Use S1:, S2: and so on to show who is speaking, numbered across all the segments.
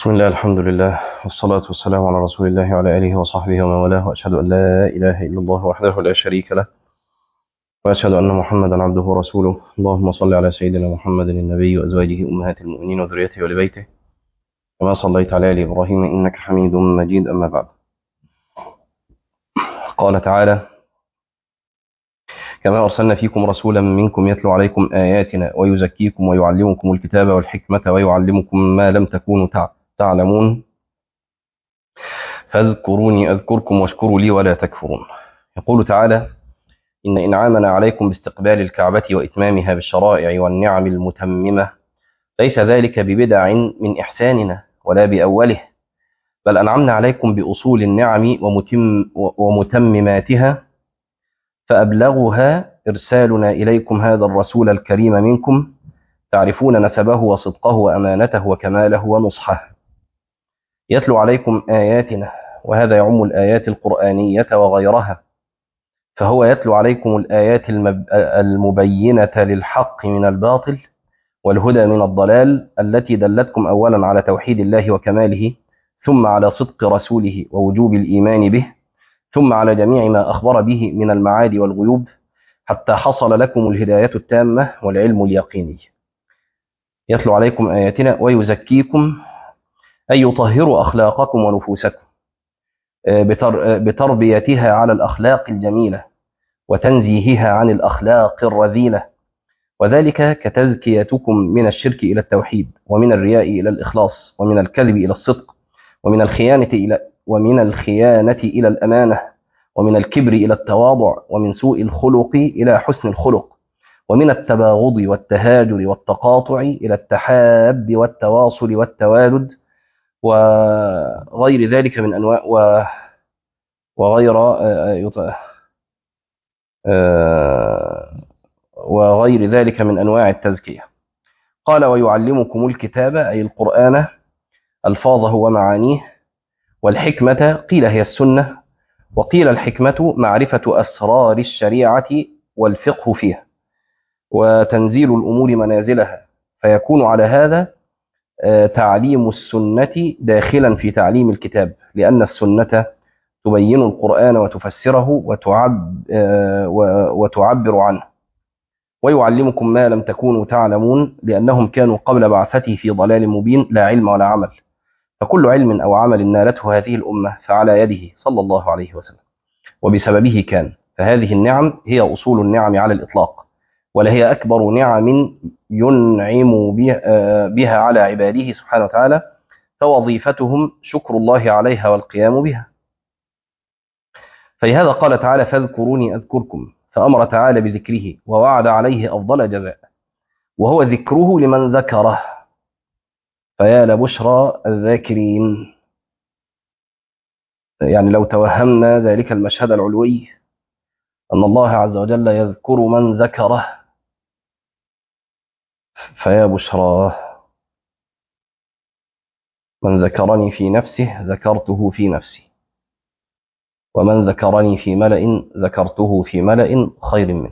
S1: بسم الله الحمد لله والصلاة والسلام على رسول الله وعلى آله وصحبه ومن والاه وأشهد أن لا إله إلا الله وحده لا شريك له وأشهد أن محمدا عبده ورسوله اللهم صل على سيدنا محمد النبي وأزواجه أمهات المؤمنين وذريته ولبيته كما صليت على آل إبراهيم إنك حميد مجيد أما بعد قال تعالى كما أرسلنا فيكم رسولا منكم يتلو عليكم آياتنا ويزكيكم ويعلمكم الكتاب والحكمة ويعلمكم ما لم تكونوا تعلمون فاذكروني أذكركم واشكروا لي ولا تكفرون يقول تعالى إن إنعامنا عليكم باستقبال الكعبة وإتمامها بالشرائع والنعم المتممة ليس ذلك ببدع من إحساننا ولا بأوله بل أنعمنا عليكم بأصول النعم ومتم ومتمماتها فأبلغها إرسالنا إليكم هذا الرسول الكريم منكم تعرفون نسبه وصدقه وأمانته وكماله ونصحه يتلو عليكم آياتنا وهذا يعم الآيات القرآنية وغيرها فهو يتلو عليكم الآيات المبينة للحق من الباطل والهدى من الضلال التي دلتكم أولا على توحيد الله وكماله ثم على صدق رسوله ووجوب الإيمان به ثم على جميع ما أخبر به من المعاد والغيوب حتى حصل لكم الهداية التامة والعلم اليقيني يتلو عليكم آياتنا ويزكيكم أي يطهر أخلاقكم ونفوسكم بتربيتها على الأخلاق الجميلة وتنزيهها عن الأخلاق الرذيلة وذلك كتزكيتكم من الشرك إلى التوحيد ومن الرياء إلى الإخلاص ومن الكذب إلى الصدق ومن الخيانة إلى ومن الخيانة إلى الأمانة ومن الكبر إلى التواضع ومن سوء الخلق إلى حسن الخلق ومن التباغض والتهاجر والتقاطع إلى التحاب والتواصل والتوالد وغير ذلك من أنواع و وغير وغير ذلك من أنواع التزكية قال ويعلمكم الكتاب أي القرآن ألفاظه ومعانيه والحكمة قيل هي السنة وقيل الحكمة معرفة أسرار الشريعة والفقه فيها وتنزيل الأمور منازلها فيكون على هذا تعليم السنة داخلا في تعليم الكتاب لأن السنة تبين القرآن وتفسره وتعب وتعبر عنه ويعلمكم ما لم تكونوا تعلمون لأنهم كانوا قبل بعثته في ضلال مبين لا علم ولا عمل فكل علم أو عمل نالته هذه الأمة فعلى يده صلى الله عليه وسلم وبسببه كان فهذه النعم هي أصول النعم على الإطلاق ولهي أكبر نعم ينعم بها على عباده سبحانه وتعالى فوظيفتهم شكر الله عليها والقيام بها فلهذا قال تعالى فاذكروني أذكركم فأمر تعالى بذكره ووعد عليه أفضل جزاء وهو ذكره لمن ذكره فيا لبشرى الذاكرين يعني لو توهمنا ذلك المشهد العلوي أن الله عز وجل يذكر من ذكره فيا بشراه من ذكرني في نفسه ذكرته في نفسي ومن ذكرني في ملأ ذكرته في ملأ خير منه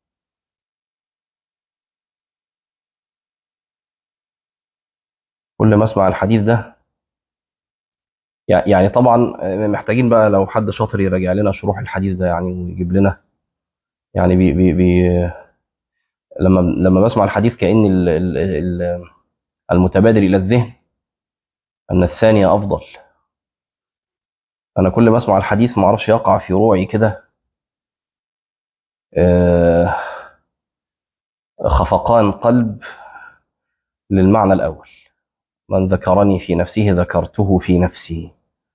S1: كل ما اسمع الحديث ده يعني طبعا محتاجين بقى لو حد شاطر يراجع لنا شروح الحديث ده يعني ويجيب لنا يعني بي بي بي لما لما بسمع الحديث كأن ال ال المتبادر إلى الذهن أن الثانية أفضل أنا كل ما أسمع الحديث ما أعرفش يقع في روعي كده خفقان قلب للمعنى الأول من ذكرني في نفسه ذكرته في نفسي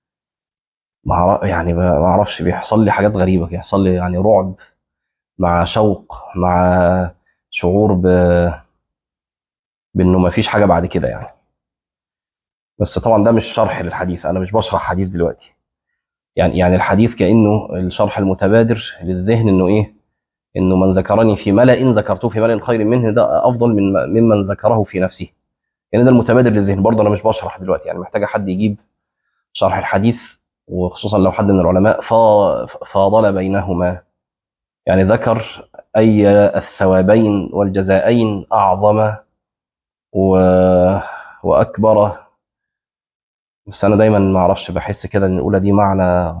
S1: يعني ما أعرفش بيحصل لي حاجات غريبة بيحصل لي يعني رعب مع شوق مع شعور ب بانه ما فيش حاجه بعد كده يعني بس طبعا ده مش شرح للحديث انا مش بشرح حديث دلوقتي يعني يعني الحديث كانه الشرح المتبادر للذهن انه ايه انه من ذكرني في ملأ ذكرته في ملأ خير منه ده افضل من ممن ذكره في نفسه يعني ده المتبادر للذهن برضه انا مش بشرح دلوقتي يعني محتاجه حد يجيب شرح الحديث وخصوصا لو حد من العلماء فاضل بينهما يعني ذكر أي الثوابين والجزائين أعظم و... وأكبر بس أنا دايما ما أعرفش بحس كده إن الأولى دي معنى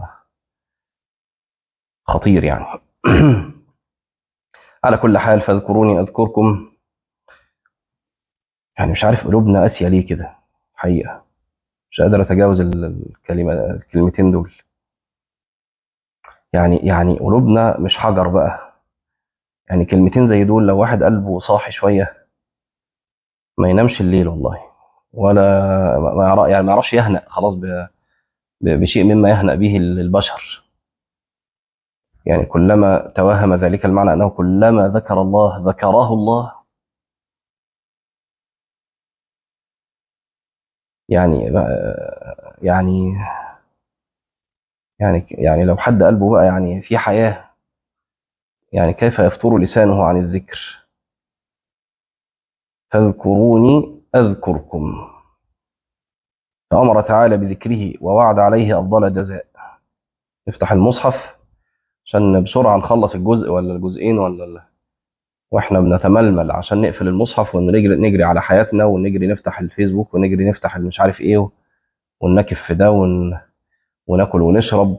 S1: خطير يعني على كل حال فاذكروني أذكركم يعني مش عارف قلوبنا قاسية ليه كده حقيقة مش قادر أتجاوز الكلمة الكلمتين دول يعني يعني قلوبنا مش حجر بقى يعني كلمتين زي دول لو واحد قلبه صاحي شوية ما ينامش الليل والله ولا ما يعرف يعني ما يعرفش يهنأ خلاص ب- ب- بشيء مما يهنأ به البشر يعني كلما توهم ذلك المعنى أنه كلما ذكر الله ذكره الله يعني يعني يعني يعني لو حد قلبه بقى يعني في حياة يعني كيف يفطر لسانه عن الذكر فاذكروني أذكركم فأمر تعالى بذكره ووعد عليه أفضل جزاء نفتح المصحف عشان بسرعة نخلص الجزء ولا الجزئين ولا ال... واحنا بنتململ عشان نقفل المصحف ونجري نجري على حياتنا ونجري نفتح الفيسبوك ونجري نفتح مش عارف ايه وننكف في ده ون... وناكل ونشرب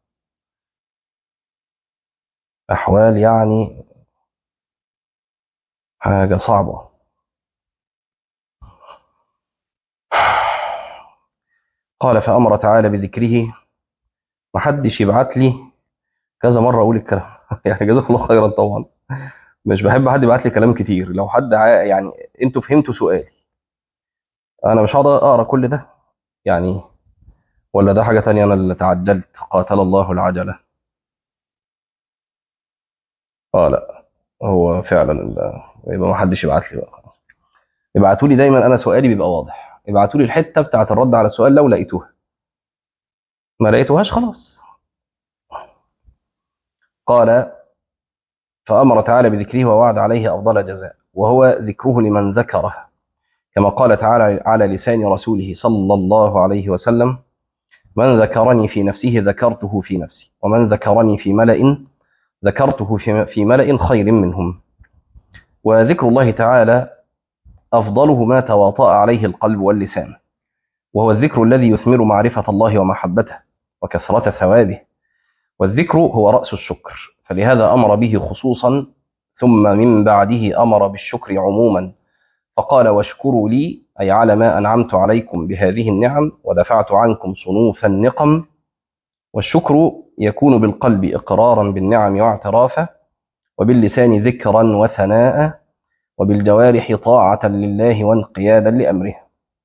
S1: أحوال يعني حاجة صعبة قال فأمر تعالى بذكره محدش يبعت لي كذا مرة أقول الكلام يعني جزاك الله خيرا طبعا مش بحب حد يبعت لي كلام كتير لو حد ع- يعني انتوا فهمتوا سؤالي انا مش هقعد اقرا كل ده يعني ولا ده حاجة تانية انا اللي تعجلت قاتل الله العجلة اه لا هو فعلا ال- يبقى ما حدش يبعت لي بقى ابعتوا لي دايما انا سؤالي بيبقى واضح ابعتوا لي الحتة بتاعت الرد على السؤال لو لقيتوها ما لقيتوهاش خلاص قال فأمر تعالى بذكره ووعد عليه أفضل جزاء وهو ذكره لمن ذكره كما قال تعالى على لسان رسوله صلى الله عليه وسلم من ذكرني في نفسه ذكرته في نفسي ومن ذكرني في ملأ ذكرته في في ملأ خير منهم وذكر الله تعالى أفضله ما تواطأ عليه القلب واللسان وهو الذكر الذي يثمر معرفة الله ومحبته وكثرة ثوابه والذكر هو رأس الشكر فلهذا أمر به خصوصا ثم من بعده أمر بالشكر عموما فقال واشكروا لي أي على ما أنعمت عليكم بهذه النعم ودفعت عنكم صنوف النقم والشكر يكون بالقلب إقرارا بالنعم واعترافا وباللسان ذكرا وثناء وبالجوارح طاعة لله وانقيادا لأمره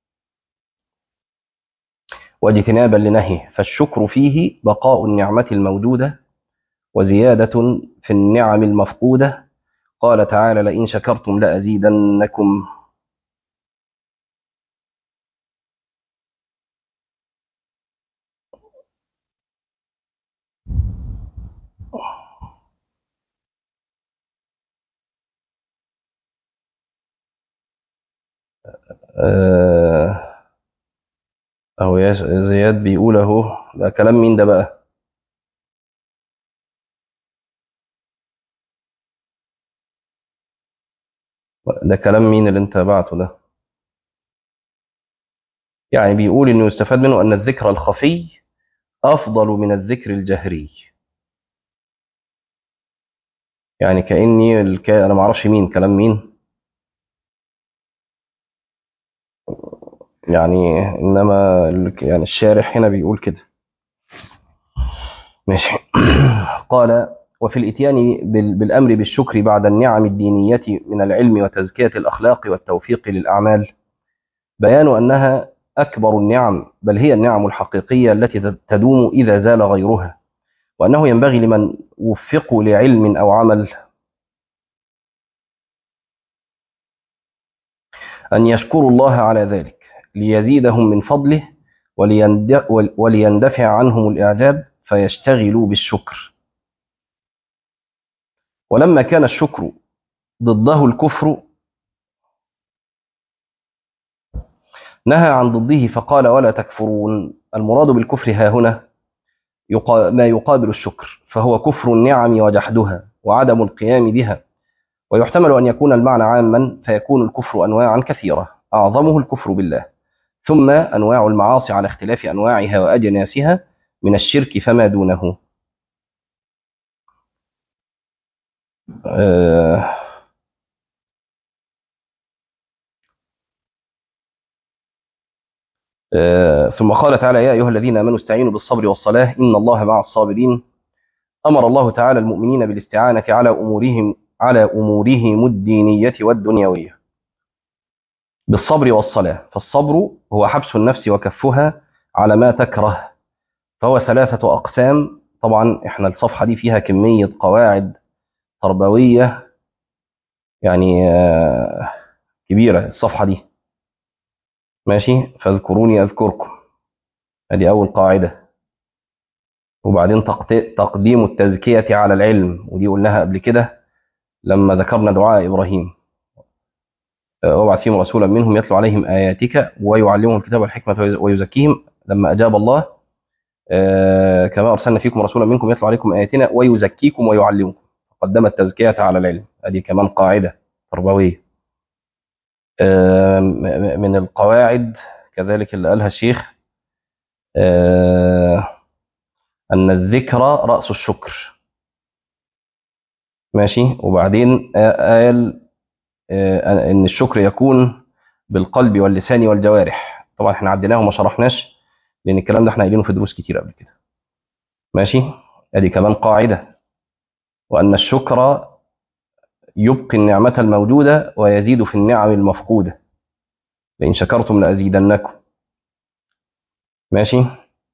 S1: واجتنابا لنهيه فالشكر فيه بقاء النعمة الموجودة وزيادة في النعم المفقودة قال تعالى لئن شكرتم لأزيدنكم آه، أهو يا زياد بيقول أهو ده كلام مين ده بقى ده كلام مين اللي انت بعته ده يعني بيقول انه يستفاد منه ان الذكر الخفي افضل من الذكر الجهري يعني كاني الك... انا ما اعرفش مين كلام مين يعني انما ال... يعني الشارح هنا بيقول كده ماشي قال وفي الاتيان بال... بالامر بالشكر بعد النعم الدينيه من العلم وتزكيه الاخلاق والتوفيق للاعمال بيان انها اكبر النعم بل هي النعم الحقيقيه التي تدوم اذا زال غيرها وانه ينبغي لمن وفقوا لعلم او عمل أن يشكروا الله على ذلك ليزيدهم من فضله وليند- وليندفع عنهم الإعجاب فيشتغلوا بالشكر ولما كان الشكر ضده الكفر نهى عن ضده فقال ولا تكفرون المراد بالكفر ها هنا يقا- ما يقابل الشكر فهو كفر النعم وجحدها وعدم القيام بها ويحتمل أن يكون المعنى عاما فيكون الكفر أنواعا كثيرة أعظمه الكفر بالله ثم أنواع المعاصي على اختلاف أنواعها وأجناسها من الشرك فما دونه آه آه ثم قال تعالى يا أيها الذين آمنوا استعينوا بالصبر والصلاة إن الله مع الصابرين أمر الله تعالى المؤمنين بالاستعانة على أمورهم على أمورهم الدينية والدنيوية بالصبر والصلاة فالصبر هو حبس النفس وكفها على ما تكره فهو ثلاثة أقسام طبعا احنا الصفحة دي فيها كمية قواعد تربوية يعني آه كبيرة الصفحة دي ماشي فاذكروني أذكركم ادي أول قاعدة وبعدين تقديم التزكية على العلم ودي قلناها قبل كده لما ذكرنا دعاء إبراهيم وابعث فيهم رسولا منهم يتلو عليهم آياتك ويعلمهم الكتاب والحكمة ويزكيهم لما أجاب الله كما أرسلنا فيكم رسولا منكم يتلو عليكم آياتنا ويزكيكم ويعلمكم قدم التزكية على العلم هذه كمان قاعدة تربوية من القواعد كذلك اللي قالها الشيخ أن الذكر رأس الشكر ماشي وبعدين قال ان الشكر يكون بالقلب واللسان والجوارح طبعا احنا عديناه وما شرحناش لان الكلام ده احنا قايلينه في دروس كتير قبل كده ماشي ادي كمان قاعده وان الشكر يبقي النعمه الموجوده ويزيد في النعم المفقوده لئن شكرتم لازيدنكم ماشي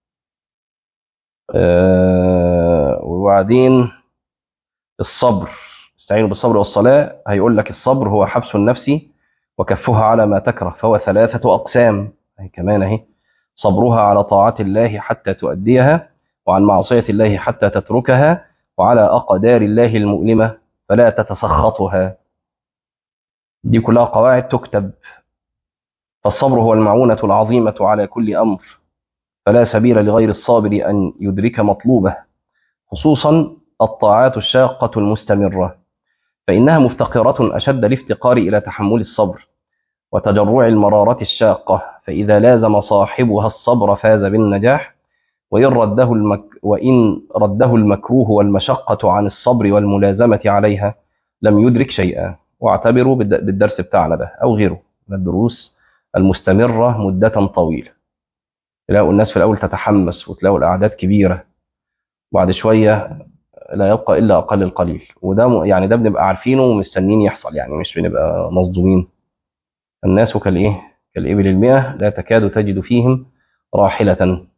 S1: آه وبعدين الصبر استعينوا بالصبر والصلاة هيقول لك الصبر هو حبس النفس وكفها على ما تكره فهو ثلاثة أقسام هي كمان اهي صبرها على طاعة الله حتى تؤديها وعن معصية الله حتى تتركها وعلى أقدار الله المؤلمة فلا تتسخطها دي كلها قواعد تكتب فالصبر هو المعونة العظيمة على كل أمر فلا سبيل لغير الصابر أن يدرك مطلوبه خصوصا الطاعات الشاقة المستمرة فإنها مفتقرة أشد الافتقار إلى تحمل الصبر وتجرع المرارة الشاقة فإذا لازم صاحبها الصبر فاز بالنجاح وإن رده, المك وإن رده المكروه والمشقة عن الصبر والملازمة عليها لم يدرك شيئا واعتبروا بالدرس بتاعنا ده أو غيره من الدروس المستمرة مدة طويلة تلاقوا الناس في الأول تتحمس وتلاقوا الأعداد كبيرة وبعد شوية لا يبقى الا اقل القليل وده يعني ده بنبقى عارفينه ومستنين يحصل يعني مش بنبقى مصدومين الناس كالايه كالابل المئة لا تكاد تجد فيهم راحلة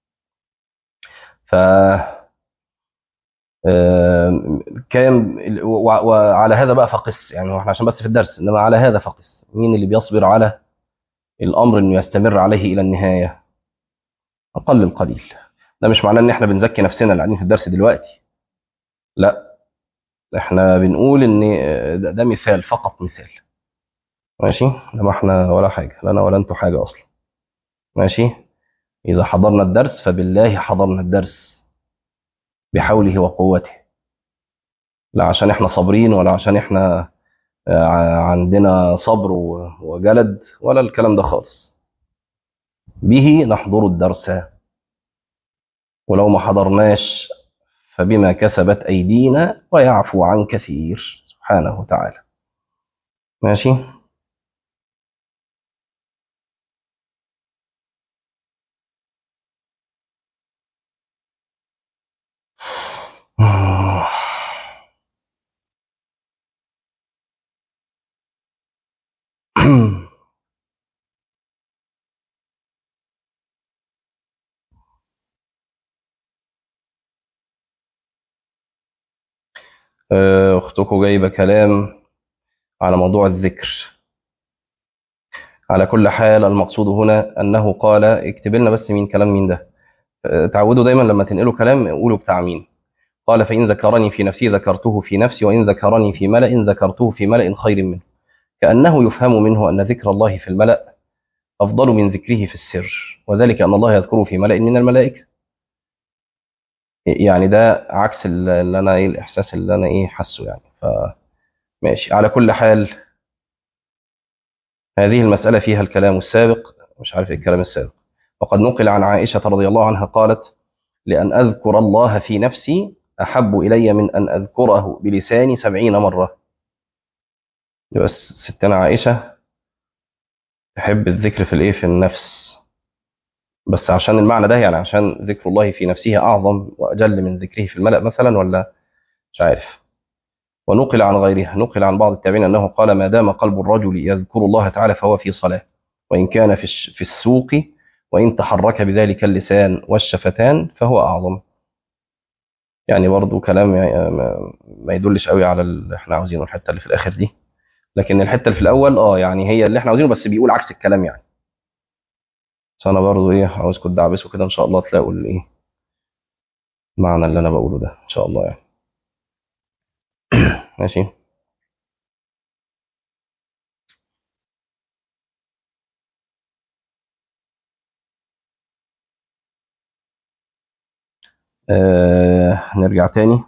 S1: ف كان وعلى هذا بقى فقس يعني احنا عشان بس في الدرس انما على هذا فقس مين اللي بيصبر على الامر انه يستمر عليه الى النهايه اقل القليل ده مش معناه ان احنا بنزكي نفسنا اللي قاعدين في الدرس دلوقتي لا احنا بنقول ان ده, ده مثال فقط مثال ماشي ده ما احنا ولا حاجه لا انا ولا انتوا حاجه اصلا ماشي اذا حضرنا الدرس فبالله حضرنا الدرس بحوله وقوته لا عشان احنا صابرين ولا عشان احنا عندنا صبر وجلد ولا الكلام ده خالص به نحضر الدرس ولو ما حضرناش فبما كسبت أيدينا ويعفو عن كثير سبحانه وتعالى ماشي أختكم جايبة كلام على موضوع الذكر على كل حال المقصود هنا أنه قال اكتب لنا بس مين كلام مين ده تعودوا دايما لما تنقلوا كلام قولوا بتاع مين قال فإن ذكرني في نفسي ذكرته في نفسي وإن ذكرني في ملأ ذكرته في ملأ خير منه كأنه يفهم منه أن ذكر الله في الملأ أفضل من ذكره في السر وذلك أن الله يذكره في ملأ من الملائكة يعني ده عكس اللي انا ايه الاحساس اللي انا ايه حاسه يعني ف ماشي على كل حال هذه المسألة فيها الكلام السابق مش عارف ايه الكلام السابق وقد نقل عن عائشة رضي الله عنها قالت لأن أذكر الله في نفسي أحب إلي من أن أذكره بلساني سبعين مرة بس ستنا عائشة تحب الذكر في الإيه في النفس بس عشان المعنى ده يعني عشان ذكر الله في نفسه أعظم وأجل من ذكره في الملأ مثلا ولا مش عارف ونقل عن غيرها نقل عن بعض التابعين أنه قال ما دام قلب الرجل يذكر الله تعالى فهو في صلاة وإن كان في في السوق وإن تحرك بذلك اللسان والشفتان فهو أعظم يعني برضو كلام ما يدلش قوي على اللي احنا عاوزينه الحتة اللي في الآخر دي لكن الحتة اللي في الأول اه يعني هي اللي احنا عاوزينه بس بيقول عكس الكلام يعني بس أنا برضو إيه عاوزكم تدعبسوا كده إن شاء الله تلاقوا الإيه المعنى اللي أنا بقوله ده إن شاء الله يعني ماشي آه نرجع تاني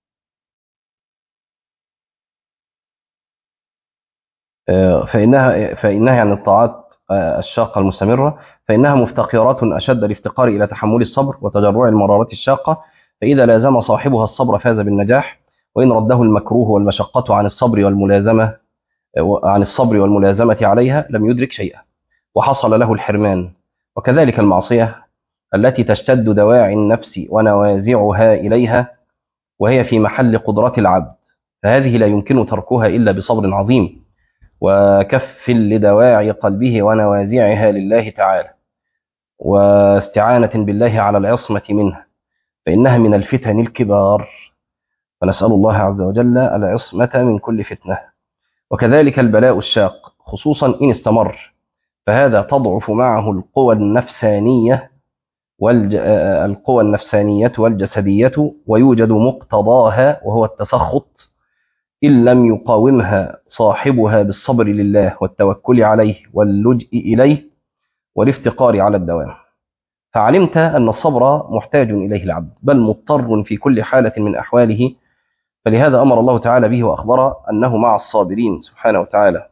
S1: آه فإنها فإنها يعني الطاعات آه الشاقة المستمرة فإنها مفتقرات أشد الافتقار إلى تحمل الصبر وتجرع المرارة الشاقة فإذا لازم صاحبها الصبر فاز بالنجاح وإن رده المكروه والمشقة عن الصبر والملازمة عن الصبر والملازمة عليها لم يدرك شيئا وحصل له الحرمان وكذلك المعصية التي تشتد دواعي النفس ونوازعها إليها وهي في محل قدرة العبد فهذه لا يمكن تركها إلا بصبر عظيم وكف لدواعي قلبه ونوازعها لله تعالى واستعانة بالله على العصمة منها فإنها من الفتن الكبار فنسأل الله عز وجل العصمة من كل فتنة وكذلك البلاء الشاق خصوصا إن استمر فهذا تضعف معه القوى النفسانية والج... القوى النفسانية والجسدية ويوجد مقتضاها وهو التسخط إن لم يقاومها صاحبها بالصبر لله والتوكل عليه واللجء إليه والافتقار على الدوام فعلمت أن الصبر محتاج إليه العبد بل مضطر في كل حالة من أحواله فلهذا أمر الله تعالى به وأخبر أنه مع الصابرين سبحانه وتعالى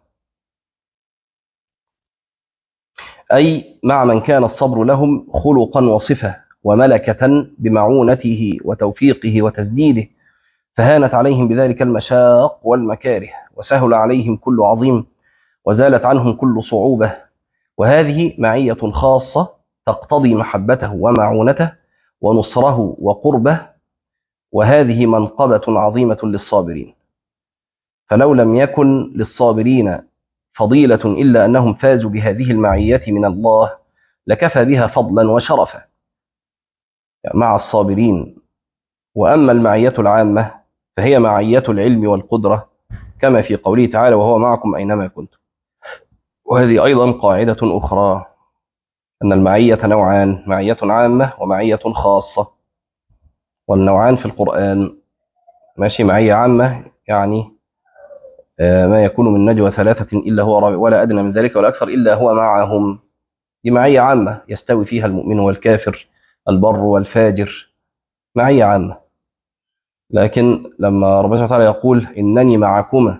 S1: أي مع من كان الصبر لهم خلقا وصفة وملكة بمعونته وتوفيقه وتسديده فهانت عليهم بذلك المشاق والمكاره وسهل عليهم كل عظيم وزالت عنهم كل صعوبة وهذه معية خاصة تقتضي محبته ومعونته ونصره وقربه وهذه منقبة عظيمة للصابرين فلو لم يكن للصابرين فضيلة إلا أنهم فازوا بهذه المعية من الله لكفى بها فضلا وشرفا مع الصابرين وأما المعية العامة فهي معية العلم والقدرة كما في قوله تعالى وهو معكم أينما كنتم وهذه أيضا قاعدة أخرى أن المعية نوعان معية عامة ومعية خاصة والنوعان في القرآن ماشي معية عامة يعني ما يكون من نجوى ثلاثة إلا هو رابع ولا أدنى من ذلك ولا أكثر إلا هو معهم دي معية عامة يستوي فيها المؤمن والكافر البر والفاجر معية عامة لكن لما ربنا سبحانه وتعالى يقول إنني معكما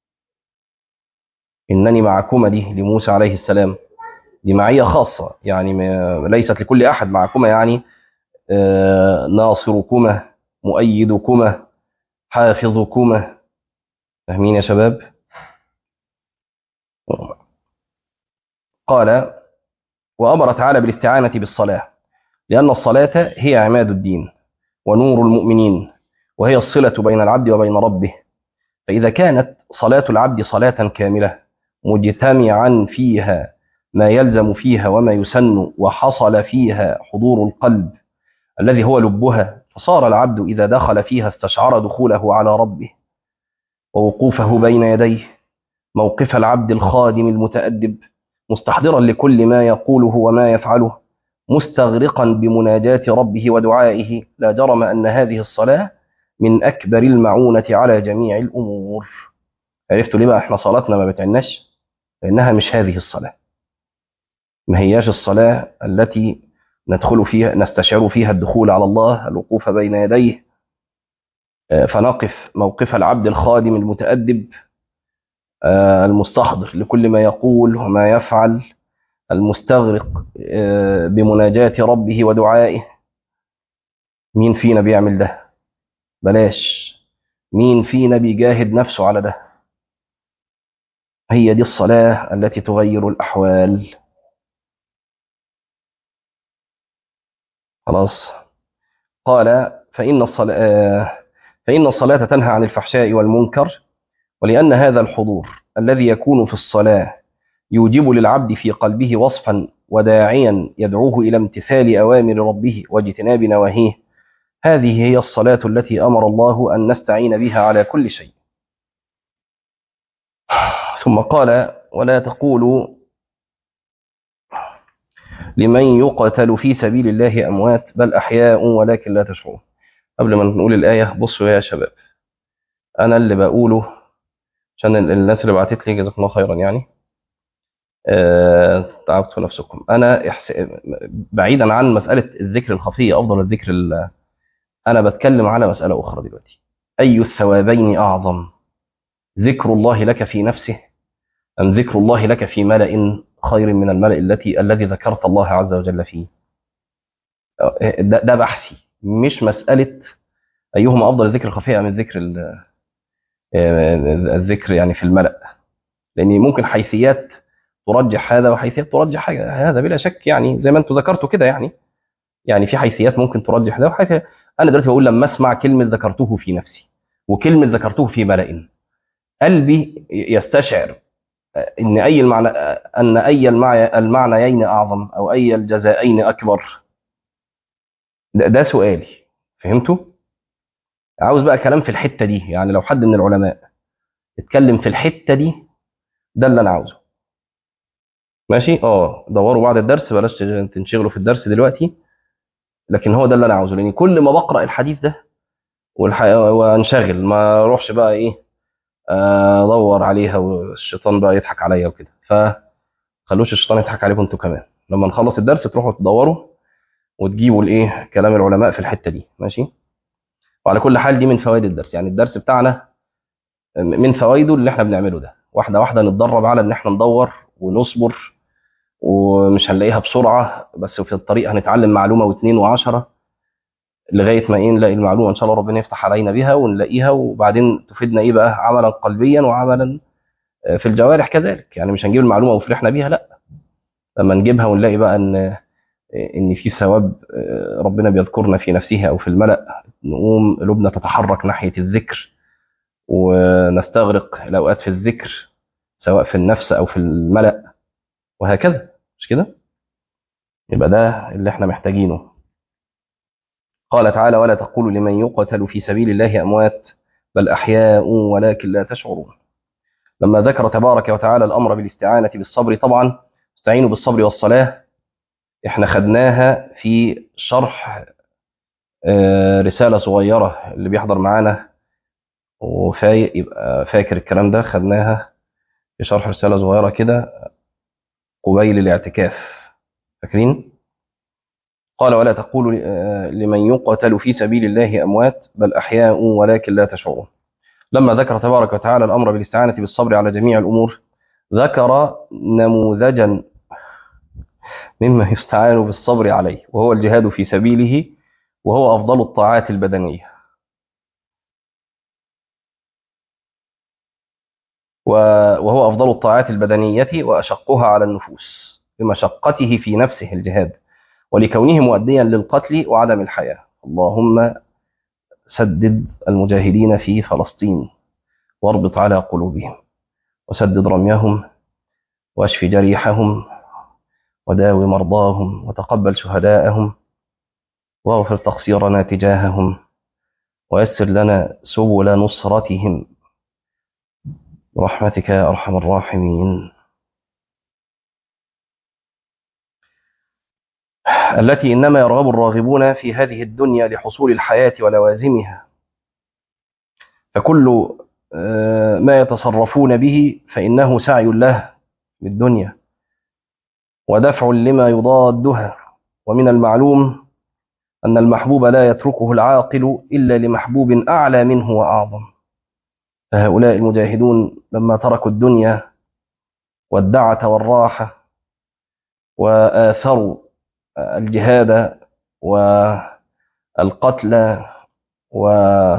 S1: إنني معكما دي لموسى عليه السلام دي معية خاصة يعني ليست لكل أحد معكما يعني ناصركما مؤيدكما حافظكما فاهمين يا شباب قال وأمر تعالى بالاستعانة بالصلاة لأن الصلاة هي عماد الدين ونور المؤمنين وهي الصلة بين العبد وبين ربه فإذا كانت صلاة العبد صلاة كاملة مجتمعا فيها ما يلزم فيها وما يسن وحصل فيها حضور القلب الذي هو لبها فصار العبد إذا دخل فيها استشعر دخوله على ربه ووقوفه بين يديه موقف العبد الخادم المتأدب مستحضرا لكل ما يقوله وما يفعله مستغرقا بمناجاة ربه ودعائه لا جرم أن هذه الصلاة من أكبر المعونة على جميع الأمور عرفتوا ليه بقى احنا صلاتنا ما بتعناش لأنها مش هذه الصلاة ما هياش الصلاة التي ندخل فيها نستشعر فيها الدخول على الله الوقوف بين يديه فنقف موقف العبد الخادم المتأدب المستحضر لكل ما يقول وما يفعل المستغرق بمناجاة ربه ودعائه مين فينا بيعمل ده بلاش مين فينا بيجاهد نفسه على ده هي دي الصلاة التي تغير الأحوال خلاص قال فإن الصلاة فإن الصلاة تنهى عن الفحشاء والمنكر ولأن هذا الحضور الذي يكون في الصلاة يوجب للعبد في قلبه وصفا وداعيا يدعوه إلى امتثال أوامر ربه واجتناب نواهيه هذه هي الصلاة التي أمر الله أن نستعين بها على كل شيء ثم قال ولا تقولوا لمن يقتل في سبيل الله أموات بل أحياء ولكن لا تشعرون قبل ما نقول الآية بصوا يا شباب أنا اللي بقوله عشان الناس اللي بعتت لي جزاكم الله خيرا يعني أه تعبتوا نفسكم أنا إحس... بعيدا عن مسألة الذكر الخفي أفضل الذكر ال... أنا بتكلم على مسألة أخرى دلوقتي أي الثوابين أعظم ذكر الله لك في نفسه أم ذكر الله لك في ملأ خير من الملأ التي الذي ذكرت الله عز وجل فيه ده, ده بحثي مش مسألة أيهما أفضل الذكر الخفي أم الذكر الذكر يعني في الملأ لأن ممكن حيثيات ترجح هذا وحيثيات ترجح هذا بلا شك يعني زي ما أنتم ذكرتوا كده يعني يعني في حيثيات ممكن ترجح ده وحيثيات أنا دلوقتي بقول لما أسمع كلمة ذكرته في نفسي وكلمة ذكرته في ملأ قلبي يستشعر ان اي المعنى ان اي المعنى المعنيين اعظم او اي الجزائين اكبر ده, ده سؤالي فهمتوا عاوز بقى كلام في الحته دي يعني لو حد من العلماء اتكلم في الحته دي ده اللي انا عاوزه ماشي اه دوروا بعد الدرس بلاش تنشغلوا في الدرس دلوقتي لكن هو ده اللي انا عاوزه لان كل ما بقرا الحديث ده والح... وانشغل ما اروحش بقى ايه ادور عليها والشيطان بقى يضحك عليا وكده فخلوش الشيطان يضحك عليكم انتوا كمان لما نخلص الدرس تروحوا تدوروا وتجيبوا الايه كلام العلماء في الحته دي ماشي وعلى كل حال دي من فوائد الدرس يعني الدرس بتاعنا من فوائده اللي احنا بنعمله ده واحده واحده نتدرب على ان احنا ندور ونصبر ومش هنلاقيها بسرعه بس في الطريق هنتعلم معلومه واثنين وعشرة لغايه ما ايه نلاقي المعلومه ان شاء الله ربنا يفتح علينا بها ونلاقيها وبعدين تفيدنا ايه بقى عملا قلبيا وعملا في الجوارح كذلك يعني مش هنجيب المعلومه وفرحنا بيها لا لما نجيبها ونلاقي بقى ان ان في ثواب ربنا بيذكرنا في نفسه او في الملأ نقوم قلوبنا تتحرك ناحيه الذكر ونستغرق الاوقات في الذكر سواء في النفس او في الملأ وهكذا مش كده يبقى ده اللي احنا محتاجينه قال تعالى ولا تقولوا لمن يقتل في سبيل الله أموات بل أحياء ولكن لا تشعرون لما ذكر تبارك وتعالى الأمر بالاستعانة بالصبر طبعا استعينوا بالصبر والصلاة احنا خدناها في شرح رسالة صغيرة اللي بيحضر معانا وفايق يبقى فاكر الكلام ده خدناها في شرح رسالة صغيرة كده قبيل الاعتكاف فاكرين؟ قال ولا تقولوا لمن يقتل في سبيل الله أموات بل أحياء ولكن لا تشعرون لما ذكر تبارك وتعالى الأمر بالاستعانة بالصبر على جميع الأمور ذكر نموذجا مما يستعان بالصبر عليه وهو الجهاد في سبيله وهو أفضل الطاعات البدنية وهو أفضل الطاعات البدنية وأشقها على النفوس بمشقته في نفسه الجهاد ولكونه مؤديا للقتل وعدم الحياة اللهم سدد المجاهدين في فلسطين واربط على قلوبهم وسدد رميهم واشف جريحهم وداوي مرضاهم وتقبل شهداءهم واغفر تقصيرنا تجاههم ويسر لنا سبل نصرتهم برحمتك يا ارحم الراحمين التي انما يرغب الراغبون في هذه الدنيا لحصول الحياه ولوازمها فكل ما يتصرفون به فانه سعي له للدنيا ودفع لما يضادها ومن المعلوم ان المحبوب لا يتركه العاقل الا لمحبوب اعلى منه واعظم فهؤلاء المجاهدون لما تركوا الدنيا والدعه والراحه وآثروا الجهاد والقتل و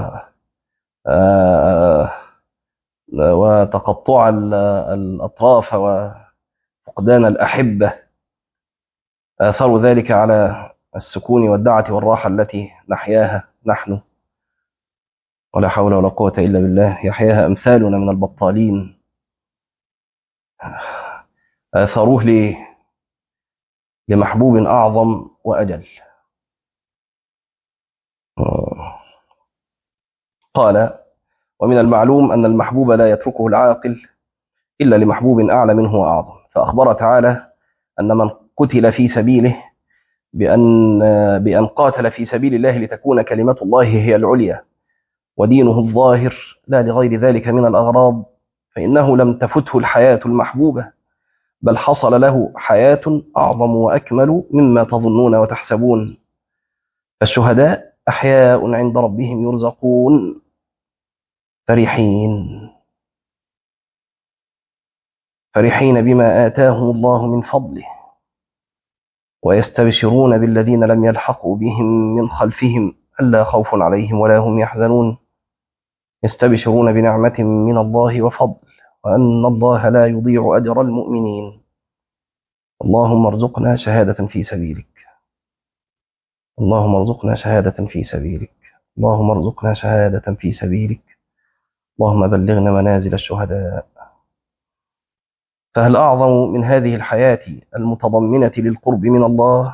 S1: وتقطع الأطراف وفقدان الأحبة آثروا ذلك على السكون والدعة والراحة التي نحياها نحن ولا حول ولا قوة إلا بالله يحياها أمثالنا من البطالين آثروه ليه لمحبوب أعظم وأجل قال ومن المعلوم أن المحبوب لا يتركه العاقل إلا لمحبوب أعلى منه وأعظم فأخبر تعالى أن من قتل في سبيله بأن, بأن قاتل في سبيل الله لتكون كلمة الله هي العليا ودينه الظاهر لا لغير ذلك من الأغراض فإنه لم تفته الحياة المحبوبة بل حصل له حياة أعظم وأكمل مما تظنون وتحسبون فالشهداء أحياء عند ربهم يرزقون فرحين فرحين بما آتاهم الله من فضله ويستبشرون بالذين لم يلحقوا بهم من خلفهم ألا خوف عليهم ولا هم يحزنون يستبشرون بنعمة من الله وفضل وأن الله لا يضيع أجر المؤمنين اللهم ارزقنا شهادة في سبيلك اللهم ارزقنا شهادة في سبيلك اللهم ارزقنا شهادة في سبيلك اللهم بلغنا منازل الشهداء فهل أعظم من هذه الحياة المتضمنة للقرب من الله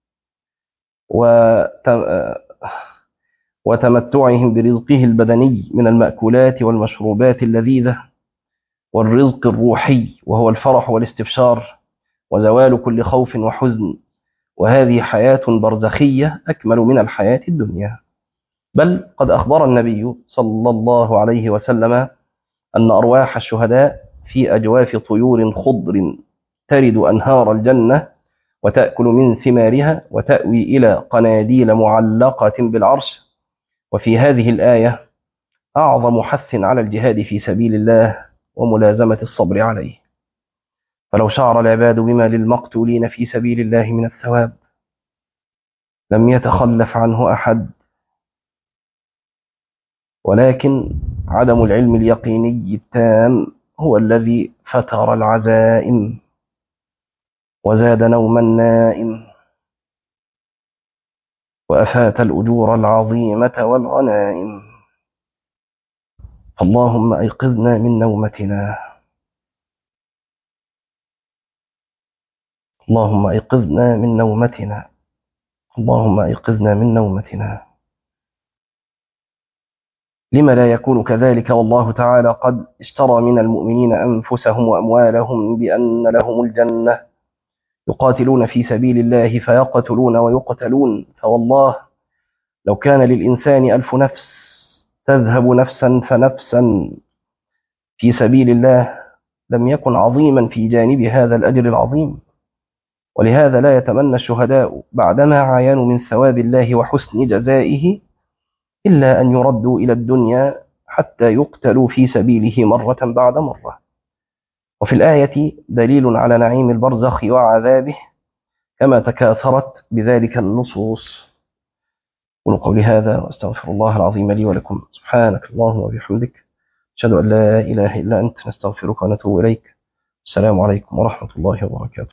S1: وتمتعهم برزقه البدني من المأكولات والمشروبات اللذيذة والرزق الروحي وهو الفرح والاستبشار وزوال كل خوف وحزن وهذه حياة برزخية أكمل من الحياة الدنيا بل قد أخبر النبي صلى الله عليه وسلم أن أرواح الشهداء في أجواف طيور خضر ترد أنهار الجنة وتأكل من ثمارها وتأوي إلى قناديل معلقة بالعرش وفي هذه الآية أعظم حث على الجهاد في سبيل الله وملازمة الصبر عليه فلو شعر العباد بما للمقتولين في سبيل الله من الثواب لم يتخلف عنه أحد ولكن عدم العلم اليقيني التام هو الذي فتر العزائم وزاد نوم النائم وأفات الأجور العظيمة والغنائم اللهم أيقظنا من نومتنا اللهم أيقظنا من نومتنا اللهم أيقظنا من نومتنا لما لا يكون كذلك والله تعالى قد اشترى من المؤمنين أنفسهم وأموالهم بأن لهم الجنة يقاتلون في سبيل الله فيقتلون ويقتلون فوالله لو كان للإنسان ألف نفس تذهب نفسا فنفسا في سبيل الله لم يكن عظيما في جانب هذا الأجر العظيم ولهذا لا يتمنى الشهداء بعدما عاينوا من ثواب الله وحسن جزائه إلا أن يردوا إلى الدنيا حتى يقتلوا في سبيله مرة بعد مرة وفي الآية دليل على نعيم البرزخ وعذابه كما تكاثرت بذلك النصوص قولوا قولي هذا واستغفر الله العظيم لي ولكم سبحانك اللهم وبحمدك أشهد أن لا إله إلا أنت نستغفرك ونتوب إليك السلام عليكم ورحمة الله وبركاته